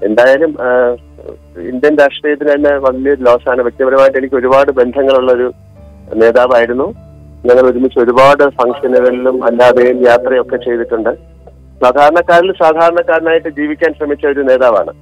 എന്തായാലും ആ, ഇന്ത്യൻ രാഷ്ട്രീയത്തിന് തന്നെ വലിയൊരു ലോസാണ് വ്യക്തിപരമായിട്ട് എനിക്ക് ഒരുപാട് ബന്ധങ്ങളുള്ള ഒരു നേതാവായിരുന്നു ഞങ്ങൾ ഒരുമിച്ച് ഒരുപാട് ഫംഗ്ഷനുകളിലും അല്ലാതെയും യാത്രയൊക്കെ ചെയ്തിട്ടുണ്ട് സാധാരണക്കാരിൽ സാധാരണക്കാരനായിട്ട് ജീവിക്കാൻ ശ്രമിച്ച ഒരു നേതാവാണ്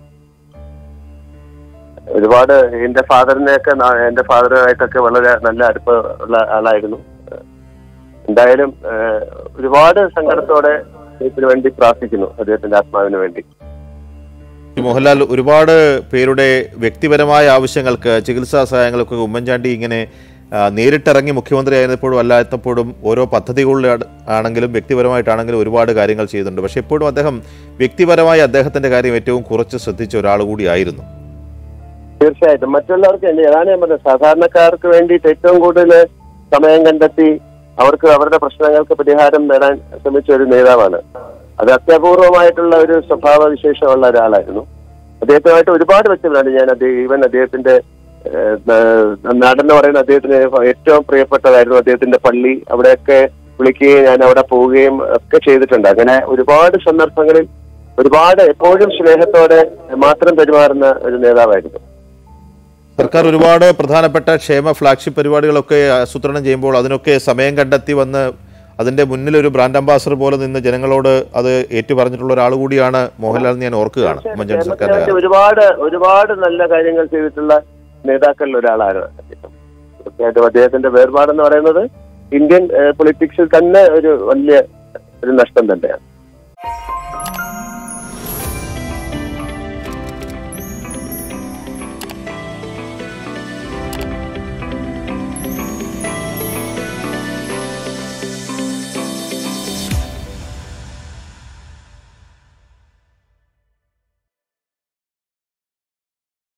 ഒരുപാട് എന്റെ ഫാദറിനെയൊക്കെ ന- എന്റെ ഫാദറുമായിട്ടൊക്കെ വളരെ നല്ല അടുപ്പ ഉള്ള ആളായിരുന്നു എന്തായാലും ആ, ഒരുപാട് സങ്കടത്തോടെ ഇതിനു വേണ്ടി പ്രാർത്ഥിക്കുന്നു അദ്ദേഹത്തിന്റെ ആത്മാവിന് വേണ്ടി ഈ മോഹൻലാൽ ഒരുപാട് പേരുടെ വ്യക്തിപരമായ ആവശ്യങ്ങൾക്ക് ചികിത്സാ സഹായങ്ങൾക്ക് ഉമ്മൻചാണ്ടി ഇങ്ങനെ ആ, നേരിട്ടിറങ്ങി മുഖ്യമന്ത്രി ആയിരുന്നപ്പോഴും അല്ലാത്തപ്പോഴും ഓരോ പദ്ധതികളിൽ ആണെങ്കിലും വ്യക്തിപരമായിട്ടാണെങ്കിലും ഒരുപാട് കാര്യങ്ങൾ ചെയ്യുന്നുണ്ട് പക്ഷേ എപ്പോഴും അദ്ദേഹം വ്യക്തിപരമായി അദ്ദേഹത്തിന്റെ കാര്യം ഏറ്റവും കുറച്ച് ശ്രദ്ധിച്ച ഒരാൾ കൂടിയായിരുന്നു തീർച്ചയായിട്ടും മറ്റുള്ളവർക്ക് എന്ത് അതാണ് ഞാൻ പറഞ്ഞത് സാധാരണക്കാർക്ക് വേണ്ടിയിട്ട് ഏറ്റവും കൂടുതൽ സമയം കണ്ടെത്തി അവർക്ക് അവരുടെ പ്രശ്നങ്ങൾക്ക് പരിഹാരം നേടാൻ ശ്രമിച്ച ഒരു നേതാവാണ് അത് അത്യപൂർവമായിട്ടുള്ള ഒരു സ്വഭാവ വിശേഷമുള്ള ഒരാളായിരുന്നു അദ്ദേഹത്തുമായിട്ട് ഒരുപാട് വ്യക്തികളാണ് ഞാൻ അദ്ദേഹം ഈവൻ അദ്ദേഹത്തിന്റെ ഏഹ്, ന- നാടെന്ന് എന്ന് പറയുന്ന അദ്ദേഹത്തിന് ഏറ്റവും പ്രിയപ്പെട്ടതായിരുന്നു അദ്ദേഹത്തിന്റെ പള്ളി അവിടെയൊക്കെ വിളിക്കുകയും ഞാൻ അവിടെ പോവുകയും ഒക്കെ ചെയ്തിട്ടുണ്ട് അങ്ങനെ ഒരുപാട് സന്ദർഭങ്ങളിൽ ഒരുപാട് എപ്പോഴും സ്നേഹത്തോടെ മാത്രം പെരുമാറുന്ന ഒരു നേതാവായിരുന്നു സർക്കാർ ഒരുപാട് പ്രധാനപ്പെട്ട ക്ഷേമ ഫ്ലാഗ്ഷിപ്പ് പരിപാടികളൊക്കെ ആസൂത്രണം ചെയ്യുമ്പോൾ അതിനൊക്കെ സമയം കണ്ടെത്തി വന്ന് അതിന്റെ മുന്നിൽ ഒരു ബ്രാൻഡ് അംബാസഡർ പോലെ നിന്ന് ജനങ്ങളോട് അത് ഏറ്റു പറഞ്ഞിട്ടുള്ള ഒരാൾ കൂടിയാണ് മോഹൻലാൽ എന്ന് ഞാൻ ഓർക്കുകയാണ് ഉമ്മൻചാണ്ടി സർക്കാരിന്റെ കേരളത്തിനകത്ത് ഒരുപാട് ഒരുപാട് നല്ല കാര്യങ്ങൾ ചെയ്തിട്ടുള്ള നേതാക്കളിൽ ഒരാളാണ് അദ്ദേഹം തീർച്ചയായിട്ടും അദ്ദേഹത്തിന്റെ വേർപാടെന്ന് പറയുന്നത് ഇന്ത്യൻ പൊളിറ്റിക്സിൽ തന്നെ ഒരു വലിയ ഒരു നഷ്ടം തന്നെയാണ്